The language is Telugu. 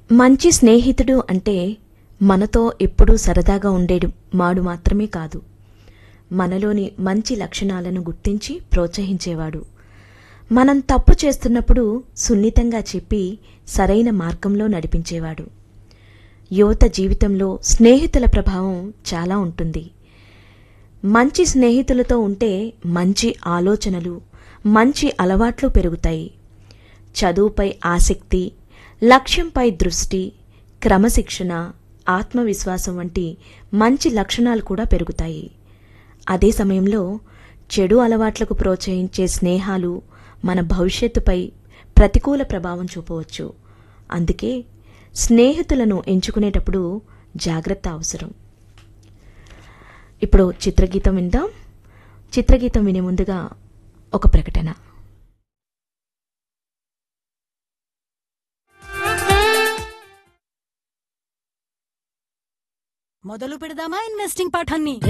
మంచి స్నేహితుడు అంటే మనతో ఎప్పుడూ సరదాగా ఉండేడు మాడు మాత్రమే కాదు మనలోని మంచి లక్షణాలను గుర్తించి ప్రోత్సహించేవాడు మనం తప్పు చేస్తున్నప్పుడు సున్నితంగా చెప్పి సరైన మార్గంలో నడిపించేవాడు యువత జీవితంలో స్నేహితుల ప్రభావం చాలా ఉంటుంది మంచి స్నేహితులతో ఉంటే మంచి ఆలోచనలు మంచి అలవాట్లు పెరుగుతాయి చదువుపై ఆసక్తి లక్ష్యంపై దృష్టి క్రమశిక్షణ ఆత్మవిశ్వాసం వంటి మంచి లక్షణాలు కూడా పెరుగుతాయి అదే సమయంలో చెడు అలవాట్లకు ప్రోత్సహించే స్నేహాలు మన భవిష్యత్తుపై ప్రతికూల ప్రభావం చూపవచ్చు అందుకే స్నేహితులను ఎంచుకునేటప్పుడు జాగ్రత్త అవసరం ఇప్పుడు చిత్రగీతం విందాం చిత్రగీతం వినే ముందుగా ఒక ప్రకటన మొదలు పెడదామా ఇన్వెస్టింగ్ పాఠాన్ని